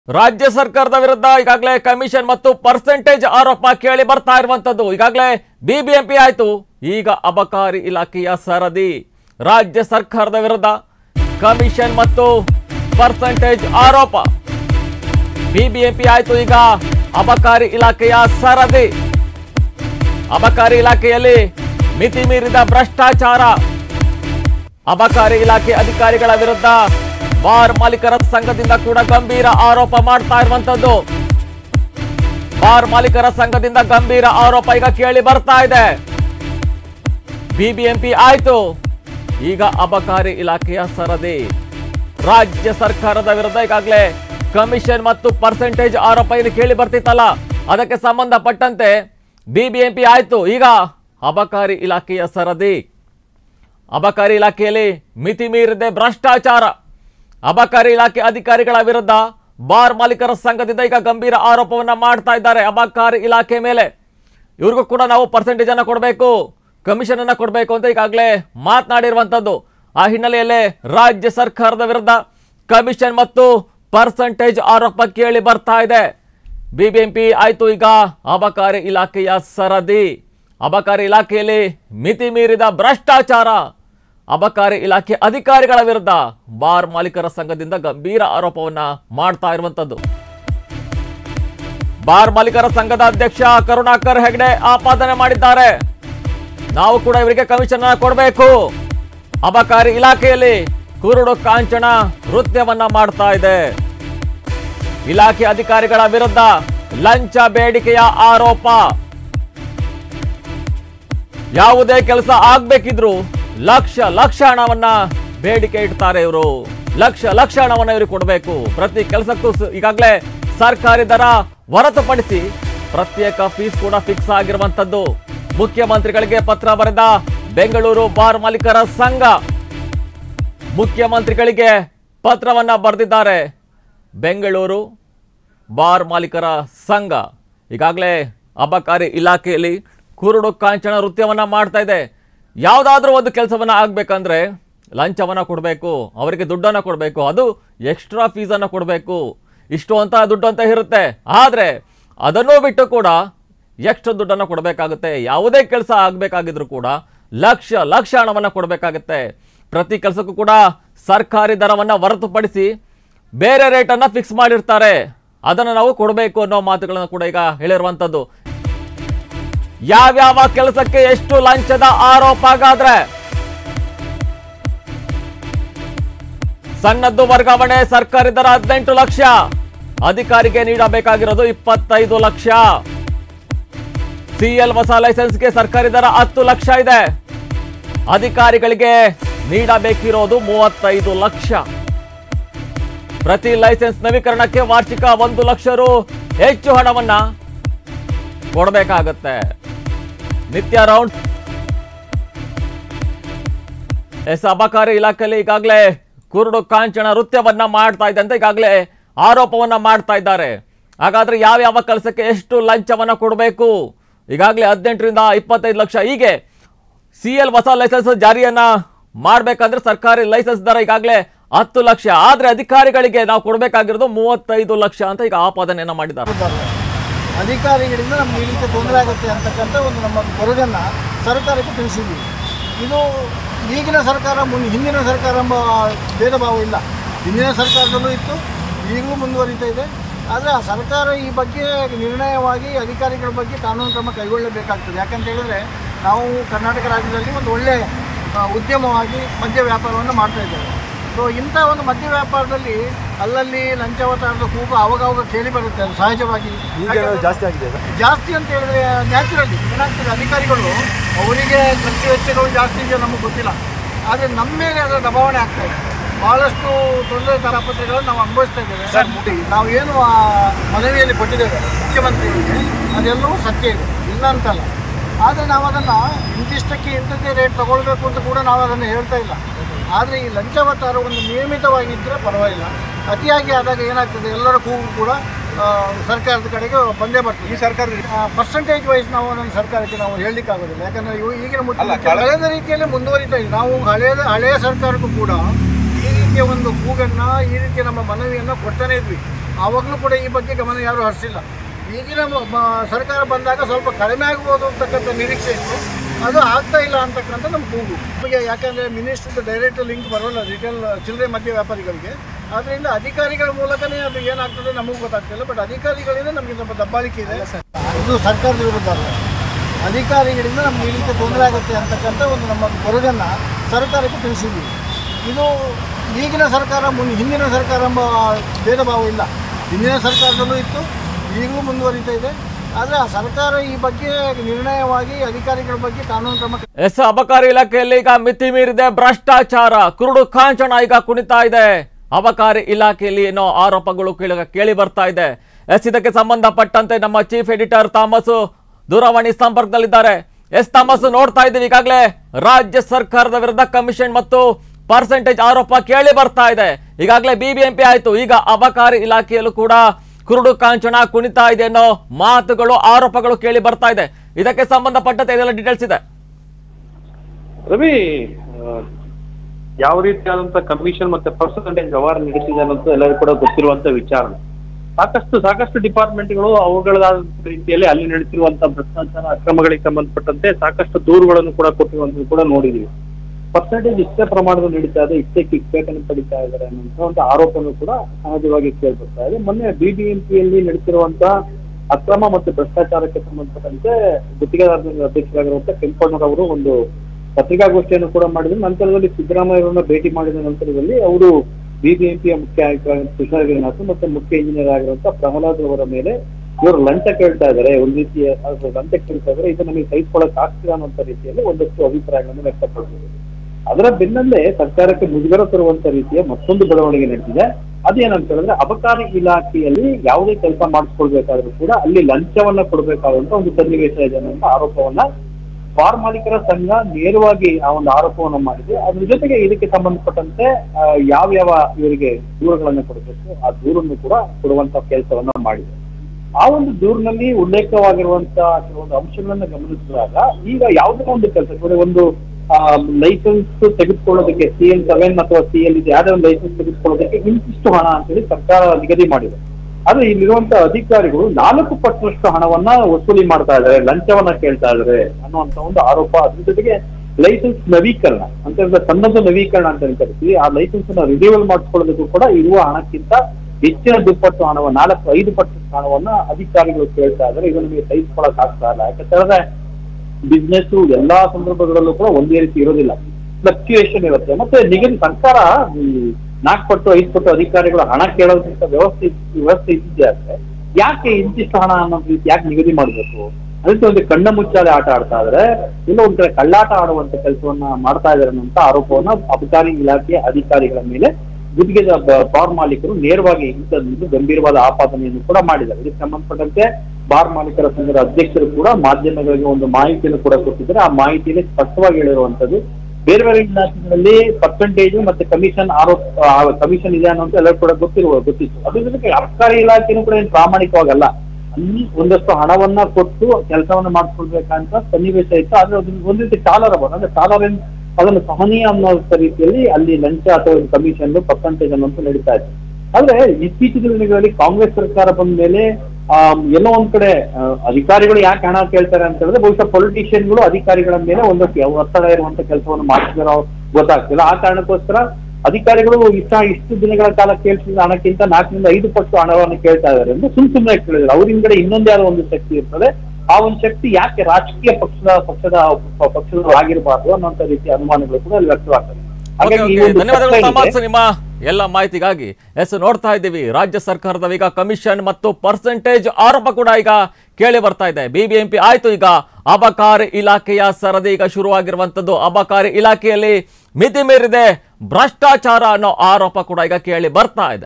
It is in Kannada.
ರಾಜ್ಯ ಸರ್ಕಾರದ ವಿರುದ್ಧ ಈಗಾಗಲೇ ಕಮಿಷನ್ ಮತ್ತು ಪರ್ಸೆಂಟೇಜ್ ಆರೋಪ ಕೇಳಿ ಬರ್ತಾ ಇರುವಂತದ್ದು ಈಗಾಗಲೇ ಬಿಬಿಎಂಪಿ ಆಯ್ತು ಈಗ ಅಬಕಾರಿ ಇಲಾಖೆಯ ಸರದಿ ರಾಜ್ಯ ಸರ್ಕಾರದ ವಿರುದ್ಧ ಕಮಿಷನ್ ಮತ್ತು ಪರ್ಸೆಂಟೇಜ್ ಆರೋಪ ಬಿಬಿಎಂಪಿ ಆಯ್ತು ಈಗ ಅಬಕಾರಿ ಇಲಾಖೆಯ ಸರದಿ ಅಬಕಾರಿ ಇಲಾಖೆಯಲ್ಲಿ ಮಿತಿ ಮೀರಿದ ಭ್ರಷ್ಟಾಚಾರ ಅಬಕಾರಿ ಇಲಾಖೆ ಅಧಿಕಾರಿಗಳ ವಿರುದ್ಧ ಬಾರ್ ಮಾಲೀಕರ ಸಂಘದಿಂದ ಕೂಡ ಗಂಭೀರ ಆರೋಪ ಮಾಡ್ತಾ ಇರುವಂತದ್ದು ಬಾರ್ ಮಾಲೀಕರ ಸಂಘದಿಂದ ಗಂಭೀರ ಆರೋಪ ಈಗ ಕೇಳಿ ಬರ್ತಾ ಇದೆ ಬಿಬಿಎಂಪಿ ಆಯ್ತು ಈಗ ಅಬಕಾರಿ ಇಲಾಖೆಯ ಸರದಿ ರಾಜ್ಯ ಸರ್ಕಾರದ ವಿರುದ್ಧ ಈಗಾಗಲೇ ಕಮಿಷನ್ ಮತ್ತು ಪರ್ಸೆಂಟೇಜ್ ಆರೋಪ ಇದು ಕೇಳಿ ಬರ್ತಿತ್ತಲ್ಲ ಅದಕ್ಕೆ ಸಂಬಂಧಪಟ್ಟಂತೆ ಬಿಬಿಎಂಪಿ ಆಯ್ತು ಈಗ ಅಬಕಾರಿ ಇಲಾಖೆಯ ಸರದಿ ಅಬಕಾರಿ ಇಲಾಖೆಯಲ್ಲಿ ಮಿತಿ ಮೀರಿದೆ ಭ್ರಷ್ಟಾಚಾರ ಅಬಕಾರಿ ಇಲಾಖೆ ಅಧಿಕಾರಿಗಳ ವಿರುದ್ಧ ಬಾರ್ ಮಾಲೀಕರ ಸಂಘದಿಂದ ಈಗ ಗಂಭೀರ ಆರೋಪವನ್ನ ಮಾಡ್ತಾ ಇದ್ದಾರೆ ಅಬಕಾರಿ ಇಲಾಖೆ ಮೇಲೆ ಇವ್ರಿಗೂ ಕೂಡ ನಾವು ಪರ್ಸೆಂಟೇಜ್ ಅನ್ನ ಕೊಡಬೇಕು ಕಮಿಷನ್ ಅನ್ನ ಕೊಡಬೇಕು ಅಂತ ಈಗಾಗಲೇ ಮಾತನಾಡಿರುವಂತದ್ದು ಆ ಹಿನ್ನೆಲೆಯಲ್ಲೇ ರಾಜ್ಯ ಸರ್ಕಾರದ ವಿರುದ್ಧ ಕಮಿಷನ್ ಮತ್ತು ಪರ್ಸೆಂಟೇಜ್ ಆರೋಪ ಕೇಳಿ ಬರ್ತಾ ಇದೆ ಬಿಬಿಎಂಪಿ ಆಯ್ತು ಈಗ ಅಬಕಾರಿ ಇಲಾಖೆಯ ಸರದಿ ಅಬಕಾರಿ ಇಲಾಖೆಯಲ್ಲಿ ಮಿತಿ ಮೀರಿದ ಭ್ರಷ್ಟಾಚಾರ ಅಬಕಾರಿ ಇಲಾಖೆ ಅಧಿಕಾರಿಗಳ ವಿರುದ್ಧ ಬಾರ್ ಮಾಲೀಕರ ಸಂಘದಿಂದ ಗಂಭೀರ ಆರೋಪವನ್ನ ಮಾಡ್ತಾ ಇರುವಂತದ್ದು ಬಾರ್ ಮಾಲೀಕರ ಸಂಘದ ಅಧ್ಯಕ್ಷ ಕರುಣಾಕರ್ ಹೆಗ್ಡೆ ಆಪಾದನೆ ಮಾಡಿದ್ದಾರೆ ನಾವು ಕೂಡ ಇವರಿಗೆ ಕಮಿಷನ್ ಕೊಡಬೇಕು ಅಬಕಾರಿ ಇಲಾಖೆಯಲ್ಲಿ ಕುರುಡು ಕಾಂಚನ ನೃತ್ಯವನ್ನ ಮಾಡ್ತಾ ಇದೆ ಇಲಾಖೆ ಅಧಿಕಾರಿಗಳ ವಿರುದ್ಧ ಲಂಚ ಬೇಡಿಕೆಯ ಆರೋಪ ಯಾವುದೇ ಕೆಲಸ ಆಗ್ಬೇಕಿದ್ರು ಲಕ್ಷ ಲಕ್ಷ ಹಣವನ್ನ ಬೇಡಿಕೆ ಇಡ್ತಾರೆ ಇವರು ಲಕ್ಷ ಲಕ್ಷ ಹಣವನ್ನ ಇವ್ರಿಗೆ ಕೊಡಬೇಕು ಪ್ರತಿ ಕೆಲಸಕ್ಕೂ ಸ- ಈಗಾಗಲೇ ಸರ್ಕಾರಿ ದರ ಹೊರತುಪಡಿಸಿ ಪ್ರತ್ಯೇಕ ಫೀಸ್ ಕೂಡ ಫಿಕ್ಸ್ ಆಗಿರುವಂತದ್ದು ಮುಖ್ಯಮಂತ್ರಿಗಳಿಗೆ ಪತ್ರ ಬರೆದ ಬೆಂಗಳೂರು ಬಾರ್ ಮಾಲೀಕರ ಸಂಘ ಮುಖ್ಯಮಂತ್ರಿಗಳಿಗೆ ಪತ್ರವನ್ನ ಬರೆದಿದ್ದಾರೆ ಬೆಂಗಳೂರು ಬಾರ್ ಮಾಲೀಕರ ಸಂಘ ಈಗಾಗಲೇ ಅಬಕಾರಿ ಇಲಾಖೆಯಲ್ಲಿ ಕುರುಡು ಕಾಂಚನ ನೃತ್ಯವನ್ನ ಮಾಡ್ತಾ ಇದೆ ಯಾವುದಾದ್ರೂ ಒಂದು ಕೆಲಸವನ್ನ ಆಗ್ಬೇಕಂದ್ರೆ ಲಂಚವನ್ನ ಕೊಡಬೇಕು ಅವರಿಗೆ ದುಡ್ಡನ್ನ ಕೊಡಬೇಕು ಅದು ಎಕ್ಸ್ಟ್ರಾ ಫೀಸನ್ನು ಕೊಡಬೇಕು ಇಷ್ಟು ಅಂತ ದುಡ್ಡು ಅಂತ ಇರುತ್ತೆ ಆದರೆ ಅದನ್ನೂ ಬಿಟ್ಟು ಕೂಡ ಎಷ್ಟು ದುಡ್ಡನ್ನು ಕೊಡಬೇಕಾಗುತ್ತೆ ಯಾವುದೇ ಕೆಲಸ ಆಗಬೇಕಾಗಿದ್ರು ಕೂಡ ಲಕ್ಷ ಲಕ್ಷ ಹಣವನ್ನು ಕೊಡಬೇಕಾಗುತ್ತೆ ಪ್ರತಿ ಕೆಲಸಕ್ಕೂ ಕೂಡ ಸರ್ಕಾರಿ ದರವನ್ನು ಹೊರತುಪಡಿಸಿ ಬೇರೆ ರೇಟನ್ನು ಫಿಕ್ಸ್ ಮಾಡಿರ್ತಾರೆ ಅದನ್ನು ನಾವು ಕೊಡಬೇಕು ಅನ್ನೋ ಮಾತುಗಳನ್ನು ಕೂಡ ಈಗ ಹೇಳಿರುವಂಥದ್ದು ಯಾವ್ಯಾವ ಕೆಲಸಕ್ಕೆ ಎಷ್ಟು ಲಂಚದ ಆರೋಪ ಹಾಗಾದ್ರೆ ಸಣ್ಣದ್ದು ವರ್ಗಾವಣೆ ಸರ್ಕಾರಿ ದರ ಹದಿನೆಂಟು ಲಕ್ಷ ಅಧಿಕಾರಿಗೆ ನೀಡಬೇಕಾಗಿರೋದು ಇಪ್ಪತ್ತೈದು ಲಕ್ಷ ಸಿಎಲ್ ಹೊಸ ಲೈಸೆನ್ಸ್ಗೆ ಸರ್ಕಾರಿ ದರ ಹತ್ತು ಲಕ್ಷ ಇದೆ ಅಧಿಕಾರಿಗಳಿಗೆ ನೀಡಬೇಕಿರೋದು ಮೂವತ್ತೈದು ಲಕ್ಷ ಪ್ರತಿ ಲೈಸೆನ್ಸ್ ನವೀಕರಣಕ್ಕೆ ವಾರ್ಷಿಕ ಒಂದು ಲಕ್ಷ ರು ಹೆಚ್ಚು ಹಣವನ್ನ ಕೊಡಬೇಕಾಗತ್ತೆ ನಿತ್ಯ ರೌಂಡ್ ಎಸ್ ಅಬಕಾರಿ ಇಲಾಖೆಯಲ್ಲಿ ಈಗಾಗಲೇ ಕುರುಡು ಕಾಂಚನ ನೃತ್ಯವನ್ನ ಮಾಡ್ತಾ ಇದೆ ಅಂತ ಈಗಾಗಲೇ ಆರೋಪವನ್ನ ಮಾಡ್ತಾ ಇದ್ದಾರೆ ಹಾಗಾದ್ರೆ ಯಾವ ಯಾವ ಕೆಲಸಕ್ಕೆ ಎಷ್ಟು ಲಂಚವನ್ನ ಕೊಡಬೇಕು ಈಗಾಗಲೇ ಹದಿನೆಂಟರಿಂದ ಇಪ್ಪತ್ತೈದು ಲಕ್ಷ ಹೀಗೆ ಸಿ ಎಲ್ ಹೊಸ ಲೈಸೆನ್ಸ್ ಜಾರಿಯನ್ನ ಮಾಡ್ಬೇಕಂದ್ರೆ ಸರ್ಕಾರಿ ಲೈಸೆನ್ಸ್ ದರ ಈಗಾಗಲೇ ಹತ್ತು ಲಕ್ಷ ಆದ್ರೆ ಅಧಿಕಾರಿಗಳಿಗೆ ನಾವು ಕೊಡಬೇಕಾಗಿರೋದು ಮೂವತ್ತೈದು ಲಕ್ಷ ಅಂತ ಈಗ ಆಪಾದನೆಯನ್ನ ಮಾಡಿದ್ದಾರೆ ಅಧಿಕಾರಿಗಳಿಂದ ನಮ್ಗೆ ಈ ರೀತಿ ತೊಂದರೆ ಆಗುತ್ತೆ ಅಂತಕ್ಕಂಥ ಒಂದು ನಮ್ಮ ಕೊರಗನ್ನು ಸರ್ಕಾರಕ್ಕೆ ತಿಳಿಸಿದ್ದೀವಿ ಇದು ಈಗಿನ ಸರ್ಕಾರ ಮುನ್ ಹಿಂದಿನ ಸರ್ಕಾರ ಎಂಬ ಭೇದ ಭಾವ ಇಲ್ಲ ಹಿಂದಿನ ಸರ್ಕಾರದಲ್ಲೂ ಇತ್ತು ಈಗಲೂ ಮುಂದುವರಿತಾ ಇದೆ ಆದರೆ ಆ ಸರ್ಕಾರ ಈ ಬಗ್ಗೆ ನಿರ್ಣಯವಾಗಿ ಅಧಿಕಾರಿಗಳ ಬಗ್ಗೆ ಕಾನೂನು ಕ್ರಮ ಕೈಗೊಳ್ಳಬೇಕಾಗ್ತದೆ ಯಾಕಂತ ಹೇಳಿದ್ರೆ ನಾವು ಕರ್ನಾಟಕ ರಾಜ್ಯದಲ್ಲಿ ಒಂದು ಒಳ್ಳೆಯ ಆ, ಉದ್ಯಮವಾಗಿ ಮದ್ಯ ವ್ಯಾಪಾರವನ್ನು ಮಾಡ್ತಾ ಇದ್ದೇವೆ ಸೊ ಇಂಥ ಒಂದು ಮದ್ಯ ವ್ಯಾಪಾರದಲ್ಲಿ ಅಲ್ಲಲ್ಲಿ ಲಂಚಾವತಾರದ ಕೂಗು ಆವಾಗವಾಗ ಕೇಳಿ ಬರುತ್ತೆ ಅದು ಸಹಜವಾಗಿ ಈಗ ಜಾಸ್ತಿ ಆಗಿದೆ ಸರ್. ಜಾಸ್ತಿ ಅಂತ ಹೇಳಿದ್ರೆ ನ್ಯಾಚುರಲಿ ಏನಾಗ್ತದೆ ಅಧಿಕಾರಿಗಳು ಅವರಿಗೆ ಖರ್ಚು ವೆಚ್ಚಗಳು ಜಾಸ್ತಿ ಇದೆಯೋ ನಮಗೆ ಗೊತ್ತಿಲ್ಲ ಆದರೆ ನಮ್ಮ ಮೇಲೆ ಅದರ ದಬಾವಣೆ ಆಗ್ತಾ ಇದೆ ಭಾಳಷ್ಟು ತೊಂದರೆ ತಾರಾಪತ್ರೆಗಳನ್ನು ನಾವು ಅನುಭವಿಸ್ತಾ ಇದ್ದೇವೆ ನಾವು ಏನು ಆ ಮನವಿಯಲ್ಲಿ ಕೊಟ್ಟಿದ್ದೇವೆ ಮುಖ್ಯಮಂತ್ರಿಗಳಿಗೆ ಅದೆಲ್ಲವೂ ಸತ್ಯ ಇದೆ ಇಲ್ಲ ಅಂತಲ್ಲ ಆದರೆ ನಾವು ಅದನ್ನು ಇಂತಿಷ್ಟಕ್ಕೆ ಇಂಥದ್ದೇ ರೇಟ್ ತಗೊಳ್ಬೇಕು ಅಂತ ಕೂಡ ನಾವು ಅದನ್ನು ಹೇಳ್ತಾ ಇಲ್ಲ ಆದರೆ ಈ ಲಂಚಾವತಾರ ಒಂದು ನಿಯಮಿತವಾಗಿದ್ದರೆ ಪರವಾಗಿಲ್ಲ ಅತಿಯಾಗಿ ಆದಾಗ ಏನಾಗ್ತದೆ ಎಲ್ಲರ ಕೂಗು ಕೂಡ ಆ, ಸರ್ಕಾರದ ಕಡೆಗೆ ಬಂದೇ ಬರ್ತದೆ ಈ ಸರ್ಕಾರ ಪರ್ಸೆಂಟೇಜ್ ವೈಸ್ ನಾವು ಒಂದೊಂದು ಸರ್ಕಾರಕ್ಕೆ ನಾವು ಹೇಳಲಿಕ್ಕಾಗೋದಿಲ್ಲ ಯಾಕಂದರೆ ಇವು ಈಗಿನ ಮುಖ್ಯ ಕಳೆದ ರೀತಿಯಲ್ಲಿ ಮುಂದುವರಿತಾ ಇದೆ ನಾವು ಹಳೆಯ ಹಳೆಯ ಸರ್ಕಾರಕ್ಕೂ ಕೂಡ ಈ ರೀತಿಯ ಒಂದು ಕೂಗನ್ನು ಈ ರೀತಿಯ ನಮ್ಮ ಮನವಿಯನ್ನು ಕೊಡ್ತಾನೆ ಇದ್ವಿ ಆವಾಗಲೂ ಕೂಡ ಈ ಬಗ್ಗೆ ಗಮನ ಯಾರೂ ಹರಿಸಿಲ್ಲ ಈಗಿನ ಮ- ಮ- ಸರ್ಕಾರ ಬಂದಾಗ ಸ್ವಲ್ಪ ಕಡಿಮೆ ಆಗ್ಬೋದು ಅಂತಕ್ಕಂಥ ನಿರೀಕ್ಷೆ ಇತ್ತು ಅದು ಆಗ್ತಾ ಇಲ್ಲ ಅಂತಕ್ಕಂಥ ನಮ್ಮ ಕೂಗು ನಮಗೆ ಯಾಕಂದರೆ ಮಿನಿಸ್ಟ್ರದ್ದು ಡೈರೆಕ್ಟ್ ಲಿಂಕ್ ಬರೋಲ್ಲ ರಿಟೇಲ್ ಚಿಲ್ಲರೆ ಮಧ್ಯ ವ್ಯಾಪಾರಿಗಳಿಗೆ ಆದ್ದರಿಂದ ಅಧಿಕಾರಿಗಳ ಮೂಲಕನೇ ಅದು ಏನಾಗ್ತದೆ ನಮಗೂ ಗೊತ್ತಾಗ್ತಿಲ್ಲ ಬಟ್ ಅಧಿಕಾರಿಗಳಿಂದ ನಮಗೆ ಸ್ವಲ್ಪ ದಬ್ಬಾಳಿಕೆ ಇದೆ ಇದು ಸರ್ಕಾರದ ವಿರುದ್ಧ ಅಲ್ಲ ಅಧಿಕಾರಿಗಳಿಂದ ನಮ್ಗೆ ಈ ರೀತಿ ತೊಂದರೆ ಆಗುತ್ತೆ ಅಂತಕ್ಕಂಥ ಒಂದು ನಮ್ಮ ಕೊರಗನ್ನು ಸರ್ಕಾರಕ್ಕೆ ತಿಳಿಸಿದ್ವಿ ಇದು ಈಗಿನ ಸರ್ಕಾರ ಮುನ್ ಹಿಂದಿನ ಸರ್ಕಾರ ಎಂಬ ಭೇದ ಭಾವ ಇಲ್ಲ ಹಿಂದಿನ ಸರ್ಕಾರದಲ್ಲೂ ಇತ್ತು ಈಗಲೂ ಮುಂದುವರಿತಾ ಇದೆ ಆದರೆ ಆ ಸರ್ಕಾರ ಈ ಬಗ್ಗೆ ನಿರ್ಣಯವಾಗಿ ಅಧಿಕಾರಿಗಳ ಬಗ್ಗೆ ಕಾನೂನು ಕ್ರಮ ಎಸ್ ಅಬಕಾರಿ ಇಲಾಖೆಯಲ್ಲಿ ಈಗ ಮಿತಿ ಮೀರಿದೆ ಭ್ರಷ್ಟಾಚಾರ ಕುರುಡು ಕಾಂಚನ ಈಗ ಕುಣಿತಾ ಇದೆ ಅಬಕಾರಿ ಇಲಾಖೆಯಲ್ಲಿ ಏನೋ ಆರೋಪಗಳು ಕೇಳಿ ಕೇಳಿ ಬರ್ತಾ ಇದೆ ಎಸ್ ಇದಕ್ಕೆ ಸಂಬಂಧಪಟ್ಟಂತೆ ನಮ್ಮ ಚೀಫ್ ಎಡಿಟರ್ ಥಾಮಸ್ ದೂರವಾಣಿ ಸಂಪರ್ಕದಲ್ಲಿದ್ದಾರೆ ಎಸ್ ಥಾಮಸ್ ನೋಡ್ತಾ ಇದ್ದೀವಿ ಈಗಾಗಲೇ ರಾಜ್ಯ ಸರ್ಕಾರದ ವಿರುದ್ಧ ಕಮಿಷನ್ ಮತ್ತು ಪರ್ಸೆಂಟೇಜ್ ಆರೋಪ ಕೇಳಿ ಬರ್ತಾ ಇದೆ ಈಗಾಗಲೇ ಬಿಬಿಎಂಪಿ ಆಯ್ತು ಈಗ ಅಬಕಾರಿ ಇಲಾಖೆಯಲ್ಲೂ ಕೂಡ ಕುರುಡು ಕಾಂಚನ ಕುಣಿತಾ ಇದೆ ಅನ್ನೋ ಮಾತುಗಳು ಆರೋಪಗಳು ಕೇಳಿ ಬರ್ತಾ ಇದೆ ಇದಕ್ಕೆ ಸಂಬಂಧಪಟ್ಟಂತೆ ಇದೆಲ್ಲ ಡೀಟೇಲ್ಸ್ ಇದೆ ರವಿ ಆ, ಯಾವ ರೀತಿಯಾದಂತ ಕಮಿಷನ್ ಮತ್ತೆ ಪರ್ಸೆಂಟೇಜ್ ವ್ಯವಹಾರ ನಡೆಸಿದೆ ಅನ್ನೋದು ಎಲ್ಲರಿಗೂ ಕೂಡ ಗೊತ್ತಿರುವಂತ ವಿಚಾರ ಸಾಕಷ್ಟು ಸಾಕಷ್ಟು ಡಿಪಾರ್ಟ್ಮೆಂಟ್ಗಳು ಅವುಗಳಾದ ರೀತಿಯಲ್ಲಿ ಅಲ್ಲಿ ನಡೆಸಿರುವಂತ ಭ್ರಷ್ಟಾಚಾರ ಅಕ್ರಮಗಳಿಗೆ ಸಂಬಂಧಪಟ್ಟಂತೆ ಸಾಕಷ್ಟು ದೂರುಗಳನ್ನು ಕೂಡ ಕೊಟ್ಟಿರುವಂತದ್ದು ಕೂಡ ನೋಡಿದೀವಿ ಪರ್ಸೆಂಟೇಜ್ ಇಷ್ಟೇ ಪ್ರಮಾಣದಲ್ಲಿ ನಡೀತಾ ಇದೆ ಇಷ್ಟೇ ಕಿಕ್ ಬ್ಯಾಕನ್ನು ಪಡಿತಾ ಇದ್ದಾರೆ ಅನ್ನುವಂತ ಒಂದು ಆರೋಪನೂ ಕೂಡ ಸಹಜವಾಗಿ ಕೇಳ್ಬರ್ತಾ ಇದೆ ಮೊನ್ನೆ ಬಿಬಿಎಂಪಿಯಲ್ಲಿ ನಡೆಸಿರುವಂತ ಅಕ್ರಮ ಮತ್ತು ಭ್ರಷ್ಟಾಚಾರಕ್ಕೆ ಸಂಬಂಧಪಟ್ಟಂತೆ ಗುತ್ತಿಗೆದಾರರ ಅಧ್ಯಕ್ಷರಾಗಿರುವಂತ ಕೆಂಪಣ್ಣರವರು ಒಂದು ಪತ್ರಿಕಾಗೋಷ್ಠಿಯನ್ನು ಕೂಡ ಮಾಡಿದ್ರು ನಂತರದಲ್ಲಿ ಸಿದ್ದರಾಮಯ್ಯವರನ್ನ ಭೇಟಿ ಮಾಡಿದ ನಂತರದಲ್ಲಿ ಅವರು ಬಿಬಿಎಂಪಿಯ ಮುಖ್ಯ ಆಯುಕ್ತ ತುಷಾರ್ ಗಿರಿನಾಥ್ ಮತ್ತೆ ಮುಖ್ಯ ಇಂಜಿನಿಯರ್ ಆಗಿರುವಂತ ಪ್ರಹ್ಲಾದ್ ಅವರ ಮೇಲೆ ಇವರು ಲಂಚ ಕೇಳ್ತಾ ಇದ್ದಾರೆ ಒಂದ್ ರೀತಿಯ ಅದು ಲಂಚ ಕೇಳ್ತಾ ಇದ್ದಾರೆ ಇದು ನಮಗೆ ಸಹಿಸ್ಕೊಳಕ್ ಆಗ್ತಿಲ್ಲ ಅನ್ನೋ ರೀತಿಯಲ್ಲಿ ಒಂದಷ್ಟು ಅಭಿಪ್ರಾಯಗಳನ್ನು ವ್ಯಕ್ತಪಡಿಸಿದ್ರು ಅದರ ಬೆನ್ನಲ್ಲೇ ಸರ್ಕಾರಕ್ಕೆ ಮುಜುಗರ ತರುವಂತ ರೀತಿಯ ಮತ್ತೊಂದು ಬೆಳವಣಿಗೆ ನಡೆದಿದೆ ಅದೇನಂತ ಹೇಳಿದ್ರೆ ಅಬಕಾರಿ ಇಲಾಖೆಯಲ್ಲಿ ಯಾವುದೇ ಕೆಲಸ ಮಾಡಿಸ್ಕೊಳ್ಬೇಕಾದ್ರೂ ಕೂಡ ಅಲ್ಲಿ ಲಂಚವನ್ನ ಕೊಡಬೇಕಾದಂತ ಒಂದು ಸನ್ನಿವೇಶ ಇದೆ ಅನ್ನೋ ಆರೋಪವನ್ನ ಫಾರ್ ಮಾಲೀಕರ ಸಂಘ ನೇರವಾಗಿ ಆ ಒಂದು ಆರೋಪವನ್ನು ಮಾಡಿದೆ ಅದ್ರ ಜೊತೆಗೆ ಇದಕ್ಕೆ ಸಂಬಂಧಪಟ್ಟಂತೆ ಆ, ಯಾವ್ಯಾವ ಇವರಿಗೆ ದೂರುಗಳನ್ನ ಕೊಡಬೇಕು ಆ ದೂರನ್ನು ಕೂಡ ಕೊಡುವಂತ ಕೆಲಸವನ್ನ ಮಾಡಿದೆ ಆ ಒಂದು ದೂರಿನಲ್ಲಿ ಉಲ್ಲೇಖವಾಗಿರುವಂತ ಕೆಲವೊಂದು ಅಂಶಗಳನ್ನ ಗಮನಿಸಿದಾಗ ಈಗ ಯಾವುದೇ ಒಂದು ಕೆಲಸ ಒಂದು ಲೈಸೆನ್ಸ್ ತೆಗೆದುಕೊಳ್ಳೋದಕ್ಕೆ ಸಿ ಎಲ್ ಸೆವೆನ್ ಅಥವಾ ಸಿ ಎಲ್ ಇದು ಯಾವುದೇ ಒಂದು ಲೈಸೆನ್ಸ್ ತೆಗೆದುಕೊಳ್ಳೋದಕ್ಕೆ ಇಂತಿಷ್ಟು ಹಣ ಅಂತೇಳಿ ಸರ್ಕಾರ ನಿಗದಿ ಮಾಡಿದೆ ಆದ್ರೆ ಇಲ್ಲಿರುವಂತ ಅಧಿಕಾರಿಗಳು ನಾಲ್ಕು ಪಟ್ಟರಷ್ಟು ಹಣವನ್ನ ವಸೂಲಿ ಮಾಡ್ತಾ ಇದ್ದಾರೆ ಲಂಚವನ್ನ ಕೇಳ್ತಾ ಇದ್ದಾರೆ ಅನ್ನುವಂತ ಒಂದು ಆರೋಪ ಅದ್ರ ಜೊತೆಗೆ ಲೈಸೆನ್ಸ್ ನವೀಕರಣ ಅಂತ ಹೇಳಿದ್ರೆ ಸಣ್ಣದು ನವೀಕರಣ ಅಂತ ಹೇಳಿ ಕರಿತೀವಿ ಆ ಲೈಸೆನ್ಸ್ ಅನ್ನ ರಿನ್ಯೂವಲ್ ಮಾಡಿಸ್ಕೊಳ್ಳೋದಕ್ಕೂ ಕೂಡ ಇರುವ ಹಣಕ್ಕಿಂತ ಹೆಚ್ಚಿನ ದುಪ್ಪಟ್ಟು ಹಣವನ್ನ ನಾಲ್ಕು ಐದು ಪಟ್ಟು ಹಣವನ್ನ ಅಧಿಕಾರಿಗಳು ಕೇಳ್ತಾ ಇದ್ದಾರೆ ಇದು ನಮಗೆ ಸಹಿಸ್ಕೊಳಕ್ ಆಗ್ತಾ ಇಲ್ಲ ಯಾಕಂತ ಹೇಳಿದ್ರೆ ಬಿಸ್ನೆಸ್ ಎಲ್ಲಾ ಸಂದರ್ಭಗಳಲ್ಲೂ ಕೂಡ ಒಂದೇ ರೀತಿ ಇರೋದಿಲ್ಲ ಫ್ಲಕ್ಚುಯೇಷನ್ ಇರುತ್ತೆ ಮತ್ತೆ ನಿಗದಿ ಸರ್ಕಾರ ಈ ನಾಲ್ಕು ಪಟ್ಟು ಐದು ಪಟ್ಟು ಅಧಿಕಾರಿಗಳು ಹಣ ಕೇಳೋದಕ್ಕಿಂತ ವ್ಯವಸ್ಥೆ ವ್ಯವಸ್ಥೆ ಇದ್ದಿದೆ ಆದ್ರೆ ಯಾಕೆ ಇಂತಿಷ್ಟು ಹಣ ಅನ್ನೋ ರೀತಿ ಯಾಕೆ ನಿಗದಿ ಮಾಡಬೇಕು ಅದಕ್ಕೆ ಒಂದು ಕಣ್ಣ ಮುಚ್ಚಾಲೆ ಆಟ ಆಡ್ತಾ ಇದ್ರೆ ಇಲ್ಲ ಒಂದ್ ಕಡೆ ಕಳ್ಳಾಟ ಆಡುವಂತ ಕೆಲಸವನ್ನ ಮಾಡ್ತಾ ಇದಾರೆ ಅನ್ನೋಂತ ಆರೋಪವನ್ನ ಅಬಕಾರಿ ಇಲಾಖೆ ಅಧಿಕಾರಿಗಳ ಮೇಲೆ ಗುತ್ತಿಗೆ ಬಾರ್ ಮಾಲೀಕರು ನೇರವಾಗಿ ಇಂಥದ್ದು ಗಂಭೀರವಾದ ಆಪಾದನೆಯನ್ನು ಕೂಡ ಮಾಡಿದ್ದಾರೆ ಇದಕ್ಕೆ ಸಂಬಂಧಪಟ್ಟಂತೆ ಬಾರ್ ಮಾಲೀಕರ ಸಂಘದ ಅಧ್ಯಕ್ಷರು ಕೂಡ ಮಾಧ್ಯಮಗಳಿಗೆ ಒಂದು ಮಾಹಿತಿಯನ್ನು ಕೂಡ ಕೊಟ್ಟಿದ್ದಾರೆ ಆ ಮಾಹಿತಿಯಲ್ಲಿ ಸ್ಪಷ್ಟವಾಗಿ ಹೇಳಿರುವಂತದ್ದು ಬೇರೆ ಬೇರೆ ಇಲಾಖೆಗಳಲ್ಲಿ ಪರ್ಸೆಂಟೇಜ್ ಮತ್ತೆ ಕಮಿಷನ್ ಆರೋಪ ಕಮಿಷನ್ ಇದೆ ಅನ್ನೋದು ಎಲ್ಲರೂ ಕೂಡ ಗೊತ್ತಿರುವ ಗೊತ್ತಿತ್ತು ಅದ್ರ ಜೊತೆಗೆ ಅಬಕಾರಿ ಇಲಾಖೆನೂ ಕೂಡ ಏನು ಪ್ರಾಮಾಣಿಕವಾಗಲ್ಲ ಅಲ್ಲಿ ಒಂದಷ್ಟು ಹಣವನ್ನ ಕೊಟ್ಟು ಕೆಲಸವನ್ನ ಮಾಡಿಸ್ಕೊಳ್ಬೇಕಂತ ಸನ್ನಿವೇಶ ಇತ್ತು ಆದ್ರೆ ಅದನ್ನ ಒಂದ್ ರೀತಿ ಟಾಲರಬಲ್ ಅಂದ್ರೆ ಟಾಲರೆನ್ಸ್ ಅದನ್ನು ಸಹನೀಯ ಅನ್ನೋ ರೀತಿಯಲ್ಲಿ ಅಲ್ಲಿ ಲಂಚ ಅಥವಾ ಕಮಿಷನ್ ಪರ್ಸೆಂಟೇಜ್ ಅನ್ನೋದು ನಡೀತಾ ಇತ್ತು ಆದ್ರೆ ಇತ್ತೀಚಿನ ದಿನಗಳಲ್ಲಿ ಕಾಂಗ್ರೆಸ್ ಸರ್ಕಾರ ಬಂದ ಮೇಲೆ ಆಮ್, ಎಲ್ಲೋ ಒಂದ್ ಕಡೆ ಆ, ಅಧಿಕಾರಿಗಳು ಯಾಕೆ ಹಣ ಕೇಳ್ತಾರೆ ಅಂತ ಹೇಳಿದ್ರೆ ಬಹುಶಃ ಪೊಲಿಟಿಷಿಯನ್ಗಳು ಅಧಿಕಾರಿಗಳ ಮೇಲೆ ಒಂದಷ್ಟು ಯಾವ ಒತ್ತಡ ಇರುವಂತ ಕೆಲಸವನ್ನು ಮಾಡ್ತಿದಾರೋ ಗೊತ್ತಾಗ್ತಿಲ್ಲ ಆ ಕಾರಣಕ್ಕೋಸ್ಕರ ಅಧಿಕಾರಿಗಳು ಇಷ್ಟ ಇಷ್ಟು ದಿನಗಳ ಕಾಲ ಕೇಳ್ತಿದ್ದ ಹಣಕ್ಕಿಂತ ನಾಲ್ಕರಿಂದ ಐದು ಪಟ್ಟು ಹಣವನ್ನು ಕೇಳ್ತಾ ಇದ್ದಾರೆ ಅಂದ್ರೆ ಸುಮ್ ಸುಮ್ಮನೆ ಕೇಳಿದ್ರೆ ಅವ್ರ ಹಿಂದ್ಗಡೆ ಇನ್ನೊಂದು ಯಾರೋ ಒಂದು ಶಕ್ತಿ ಇರ್ತದೆ ಆ ಒಂದು ಶಕ್ತಿ ಯಾಕೆ ರಾಜಕೀಯ ಪಕ್ಷದ ಪಕ್ಷದ ಪಕ್ಷದ ಆಗಿರಬಾರ್ದು ಅನ್ನೋಂಥ ರೀತಿಯ ಅನುಮಾನಗಳು ಕೂಡ ಅಲ್ಲಿ ವ್ಯಕ್ತವಾಗ್ತದೆ ಓಕೆ, ಹಾಗಾಗಿ ಈ ಓಕೆ. ಒಂದು ಧನ್ಯವಾದಗಳು ಪಕ್ಷ ತಮಾಸ್ ಇದೆ. ನಿಮ್ಮ ಎಲ್ಲ ಮಾಹಿತಿಗಾಗಿ ಎಸ್ ನೋಡ್ತಾ ಇದ್ದೀವಿ ರಾಜ್ಯ ಸರ್ಕಾರದ ಈಗ ಕಮಿಷನ್ ಮತ್ತು ಪರ್ಸೆಂಟೇಜ್ ಆರೋಪ ಕೂಡ ಈಗ ಕೇಳಿ ಬರ್ತಾ ಇದೆ ಬಿಬಿಎಂಪಿ ಆಯ್ತು ಈಗ ಅಬಕಾರಿ ಇಲಾಖೆಯ ಸರದಿ ಈಗ ಶುರುವಾಗಿರುವಂತದ್ದು ಅಬಕಾರಿ ಇಲಾಖೆಯಲ್ಲಿ ಮಿತಿ ಮೀರಿದೆ ಭ್ರಷ್ಟಾಚಾರ ಅನ್ನೋ ಆರೋಪ ಕೂಡ ಈಗ ಕೇಳಿ ಬರ್ತಾ ಇದೆ